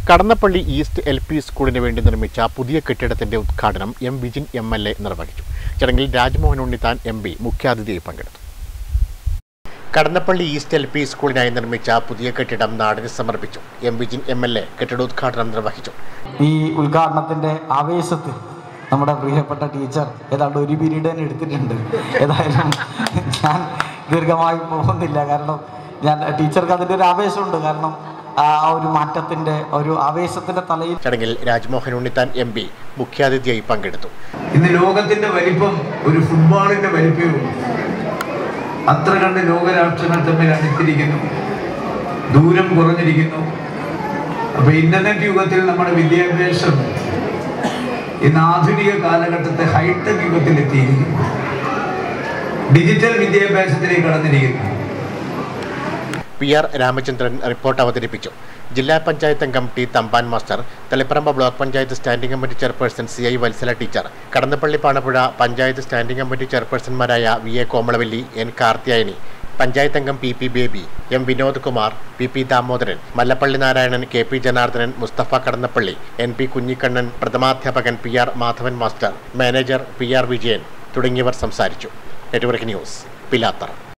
Kadannappally east L P സ്കൂളിന് വേണ്ടി നിർമ്മിച്ച പുതിയ കെട്ടിടത്തിന്റെ ഉദ്ഘാടനം M Vijin M L A നിർവഹിച്ചു ചടങ്ങിൽ രാജ്മോഹൻ ഉണ്ണിത്താൻ എം പി മുഖ്യാതിഥിയായി പങ്കെടുത്തു കടന്നപ്പള്ളി ഈസ്റ്റ് എൽ പി സ്കൂളിനായി നിർമ്മിച്ച പുതിയ കെട്ടിടം നാടിന് സമർപ്പിച്ചു M Vijin M L A കെട്ടിടോദ്ഘാടനം നിർവഹിച്ചു ഈ ഉദ്ഘാടനത്തിൻ്റെ ആവേശത്തിൽ നമ്മുടെ പ്രിയപ്പെട്ട ടീച്ചർ ഏതാണ്ട് ഒരു പീരീഡ് തന്നെ എടുത്തിട്ടുണ്ട് ഏതായാലും ഞാൻ ദീർഘമായി പോകുന്നില്ല കാരണം ഞാൻ ടീച്ചർക്ക് അതിൻ്റെ ഒരു ആവേശമുണ്ട് കാരണം ആ ഒരു മാറ്റത്തിൻ്റെ ഒരു ആവേശത്തിൻ്റെ തലയിൽ ചടങ്ങിൽ രാജ്മോഹൻ ഉണ്ണിത്താൻ എം പി മുഖ്യാതിഥിയായി പങ്കെടുത്തു ഇന്ന് ലോകത്തിന്റെ വലിപ്പം ഒരു ഫുട്ബോളിന്റെ വലിപ്പമേ ഉള്ളൂ അത്ര കണ്ട് ലോകരാഷ്ട്രങ്ങൾ തമ്മിൽ അടുത്തിരിക്കുന്നു ദൂരം കുറഞ്ഞിരിക്കുന്നു അപ്പൊ ഇന്റർനെറ്റ് യുഗത്തിൽ നമ്മുടെ വിദ്യാഭ്യാസം ഇന്ന് ആധുനിക കാലഘട്ടത്തെ ഹൈടെക് യുഗത്തിൽ എത്തിയിരിക്കുന്നു ഡിജിറ്റൽ വിദ്യാഭ്യാസത്തിലേക്ക് കടന്നിരിക്കുന്നു പി ആർ രാമചന്ദ്രൻ റിപ്പോർട്ട് അവതരിപ്പിച്ചു ജില്ലാ പഞ്ചായത്ത് അംഗം T Thampan master Thaliparamba block panchayat standing committee chairperson C I Vatsala teacher Kadannappally Panappuzha panchayat standing committee ചെയർപേഴ്സൺമാരായ V A Komalavalli N Karthiyayani panchayat അംഗം P P Baby M Vinod Kumar P P Damodaran Mallappally Narayanan K P Janardhanan Mustafa Kadannappally N P Kunhikannan പ്രഥമാധ്യാപകൻ P R Madhavan master manager P R Vijayan തുടങ്ങിയവർ സംസാരിച്ചു network news Pilathara